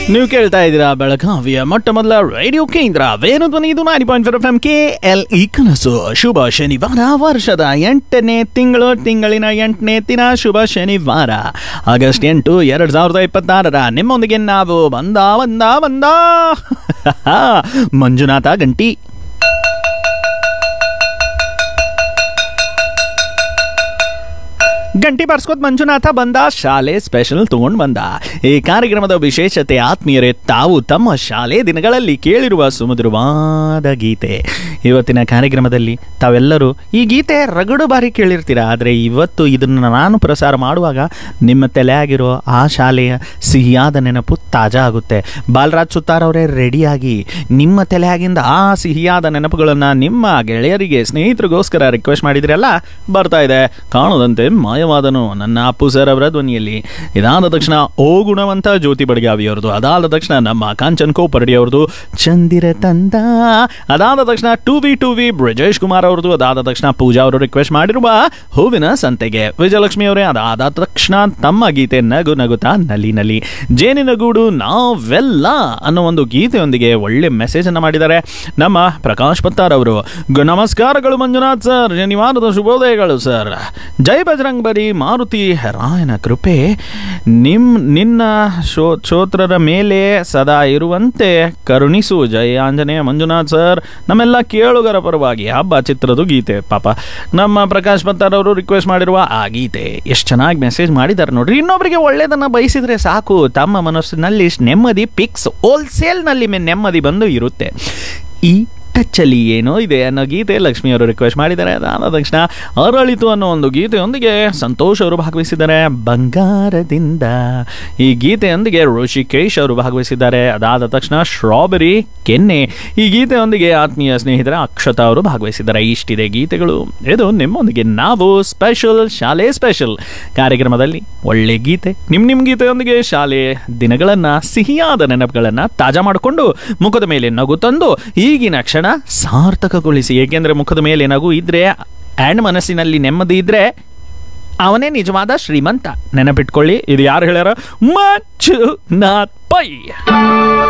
ನೀವು ಕೇಳ್ತಾ ಇದ್ದೀರಾ ಬೆಳಗಾವಿಯ ಮೊಟ್ಟ ಮೊದಲ ರೇಡಿಯೋ ಕೇಂದ್ರ ವೇಣು ಧ್ವನಿ ಇದು nine point four F M K L E ಕನಸು ಶುಭ ಶನಿವಾರ ವರ್ಷದ ಎಂಟನೇ ತಿಂಗಳು ತಿಂಗಳಿನ ಎಂಟನೇ ದಿನ ಶುಭ ಶನಿವಾರ ಆಗಸ್ಟ್ ಎಂಟು ಎರಡ್ ಸಾವಿರದ ಇಪ್ಪತ್ತಾರರ ನಿಮ್ಮೊಂದಿಗೆ ನಾವು ಬಂದ ಬಂದ ಬಂದ ಮಂಜುನಾಥ ಗಂಟಿ ಗಂಟಿ ಬಾರ್ಸ್ಕೋತ್ ಮಂಜುನಾಥ ಬಂದ ಶಾಲೆ ಸ್ಪೆಷಲ್ ತಗೊಂಡ್ ಬಂದ ಈ ಕಾರ್ಯಕ್ರಮದ ವಿಶೇಷತೆ ಆತ್ಮೀಯರೇ ತಾವು ತಮ್ಮ ಶಾಲೆ ದಿನಗಳಲ್ಲಿ ಕೇಳಿರುವ ಸುಮಧುರವಾದ ಗೀತೆ ಇವತ್ತಿನ ಕಾರ್ಯಕ್ರಮದಲ್ಲಿ ತಾವೆಲ್ಲರೂ ಈ ಗೀತೆ ರಗಡು ಬಾರಿ ಕೇಳಿರ್ತೀರಾ ಆದರೆ ಇವತ್ತು ಇದನ್ನು ನಾನು ಪ್ರಸಾರ ಮಾಡುವಾಗ ನಿಮ್ಮ ತಲೆಯಾಗಿರೋ ಆ ಶಾಲೆಯ ಸಿಹಿಯಾದ ನೆನಪು ತಾಜಾ ಆಗುತ್ತೆ ಬಾಲರಾಜ್ ಸುತ್ತಾರ್ ಅವರೇ ರೆಡಿಯಾಗಿ ನಿಮ್ಮ ತಲೆಯಾಗಿಂದ ಆ ಸಿಹಿಯಾದ ನೆನಪುಗಳನ್ನು ನಿಮ್ಮ ಗೆಳೆಯರಿಗೆ ಸ್ನೇಹಿತರಿಗೋಸ್ಕರ ರಿಕ್ವೆಸ್ಟ್ ಮಾಡಿದ್ರಲ್ಲ ಬರ್ತಾ ಇದೆ ಕಾಣದಂತೆ ಮಾಯವಾದನು ನನ್ನ ಅಪ್ಪು ಸರ್ ಅವರ ಧ್ವನಿಯಲ್ಲಿ ಇದಾದ ತಕ್ಷಣ ಓ ಗುಣವಂತ ಜ್ಯೋತಿ ಬಡಗಾವಿ ಅವರದು ಅದಾದ ತಕ್ಷಣ ನಮ್ಮ ಕಾಂಚನ್ ಕೋಪರ್ಡಿ ಅವರದು ಚಂದಿರ ತಂದ ಅದಾದ ತಕ್ಷಣ ಟು ವಿ ಟು ವಿ ಬ್ರಿಜೇಶ್ ಕುಮಾರ್ ಅವರದು ಅದಾದ ತಕ್ಷಣ ಪೂಜಾ ಅವರು ರಿಕ್ವೆಸ್ಟ್ ಮಾಡಿರುವ ಹೂವಿನ ಸಂತೆಗೆ ವಿಜಯಲಕ್ಷ್ಮಿ ಅವರೇ ಅದಾದ ತಕ್ಷಣ ತಮ್ಮ ಗೀತೆ ನಗು ನಗುತ್ತಾ ನಲಿ ನಲಿ ಜೇನಿನ ಗೂಡು ನಾವೆಲ್ಲ ಅನ್ನೋ ಒಂದು ಗೀತೆಯೊಂದಿಗೆ ಒಳ್ಳೆ ಮೆಸೇಜ್ ಅನ್ನ ಮಾಡಿದ್ದಾರೆ ನಮ್ಮ ಪ್ರಕಾಶ್ ಪತ್ತಾರ್ ಅವರು ಗ- ನಮಸ್ಕಾರಗಳು ಮಂಜುನಾಥ್ ಸರ್ ಶನಿವಾರದ ಶುಭೋದಯಗಳು ಸರ್ ಜೈ ಬಜರಂಗ್ ಬಲಿ ಮಾರುತಿ ರಾಯನ ಕೃಪೆ ನಿಮ್ ನಿನ್ನ ಶೋ ಶ್ರೋತ್ರರ ಮೇಲೆ ಸದಾ ಇರುವಂತೆ ಕರುಣಿಸು ಜೈ ಆಂಜನೇಯ ಮಂಜುನಾಥ್ ಸರ್ ನಮ್ಮೆಲ್ಲ ಕೇಳುಗರ ಪರವಾಗಿ ಹಬ್ಬ ಚಿತ್ರದ ಗೀತೆ ಪಾಪ ನಮ್ಮ ಪ್ರಕಾಶ್ ಪತ್ತಾರ್ ಅವರು ರಿಕ್ವೆಸ್ಟ್ ಮಾಡಿರುವ ಆ ಗೀತೆ ಎಷ್ಟು ಚೆನ್ನಾಗಿ ಮೆಸೇಜ್ ಮಾಡಿದ್ದಾರೆ ನೋಡ್ರಿ ಇನ್ನೊಬ್ಬರಿಗೆ ಒಳ್ಳೇದನ್ನ ಬಯಸಿದ್ರೆ ಸಾಕು ತಮ್ಮ ಮನಸ್ಸಿನಲ್ಲಿ ನೆಮ್ಮದಿ ಪಿಕ್ಸ್ ಹೋಲ್ಸೇಲ್ನಲ್ಲಿ ನೆಮ್ಮದಿ ಬಂದು ಇರುತ್ತೆ ಈ ಟಚ್ಚಲ್ಲಿ ಏನೋ ಇದೆ ಅನ್ನೋ ಗೀತೆ ಲಕ್ಷ್ಮಿ ಅವರು ರಿಕ್ವೆಸ್ಟ್ ಮಾಡಿದ್ದಾರೆ ಅದಾದ ತಕ್ಷಣ ಅರಳಿತು ಅನ್ನೋ ಒಂದು ಗೀತೆಯೊಂದಿಗೆ ಸಂತೋಷ್ ಅವರು ಭಾಗವಹಿಸಿದ್ದಾರೆ ಬಂಗಾರದಿಂದ ಈ ಗೀತೆಯೊಂದಿಗೆ ಋಷಿಕೇಶ್ ಅವರು ಭಾಗವಹಿಸಿದ್ದಾರೆ ಅದಾದ ತಕ್ಷಣ ಸ್ಟ್ರಾಬೆರಿ ಕೆನ್ನೆ ಈ ಗೀತೆಯೊಂದಿಗೆ ಆತ್ಮೀಯ ಸ್ನೇಹಿತರ ಅಕ್ಷತಾ ಅವರು ಭಾಗವಹಿಸಿದ್ದಾರೆ ಇಷ್ಟಿದೆ ಗೀತೆಗಳು ಇದು ನಿಮ್ಮೊಂದಿಗೆ ನಾವು ಸ್ಪೆಷಲ್ ಶಾಲೆ ಸ್ಪೆಷಲ್ ಕಾರ್ಯಕ್ರಮದಲ್ಲಿ ಒಳ್ಳೆ ಗೀತೆ ನಿಮ್ಮ ನಿಮ್ಮ ಗೀತೆಯೊಂದಿಗೆ ಶಾಲೆ ದಿನಗಳನ್ನು ಸಿಹಿಯಾದ ನೆನಪುಗಳನ್ನು ತಾಜಾ ಮಾಡಿಕೊಂಡು ಮುಖದ ಮೇಲೆ ನಗು ತಂದು ಈಗಿನ ಕ್ಷಣ ಸಾರ್ಥಕಗೊಳಿಸಿ ಏಕೆಂದರೆ ಮುಖದ ಮೇಲೆ ನಗು ಇದ್ರೆ ಆ್ಯಂಡ್ ಮನಸ್ಸಿನಲ್ಲಿ ನೆಮ್ಮದಿ ಇದ್ರೆ ಅವನೇ ನಿಜವಾದ ಶ್ರೀಮಂತ ನೆನಪಿಟ್ಕೊಳ್ಳಿ ಇದು ಯಾರು ಹೇಳ್ಯಾರ ಮಚ್ಚು ನಾಥ್ ಪೈ